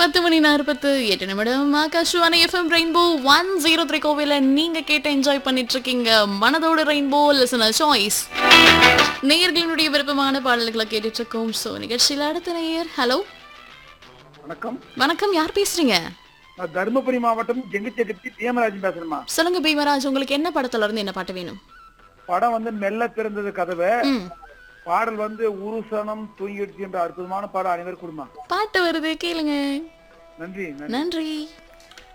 பத்து மணி நாற்பத்து எட்டு நிமிடம் Akashvani FM rainbow one zero three கோவில நீங்க கேட்டு என்ஜாய் பண்ணிட்டு இருக்கீங்க மனதோட ரெயின்போ லிசனர் சாய்ஸ் நேயர்களினுடைய விருப்பமான பாடல்களை கேட்டுட்டு இருக்கோம் ஸோ நிகழ்ச்சியில் அடுத்த நேயர் ஹலோ வணக்கம் வணக்கம் யார் பேசுறீங்க நான் தருமபுரி மாவட்டம் ஜெங்கச்செட்டி தீமராஜன் பேசுறேம்மா சொல்லுங்க பீமராஜ் உங்களுக்கு என்ன படத்துல இருந்து என்ன பாட்டு வேணும் படம் வந்து மெல்ல திறந்தது கதவை ம் பாடல் வந்து உருசனம் தூங்கிடுச்சு என்ற அற்புதமான பாடம் அனைவரும் கொடுமா பாட்டு வருது கேளுங்க நன்றி நன்றி நன்றி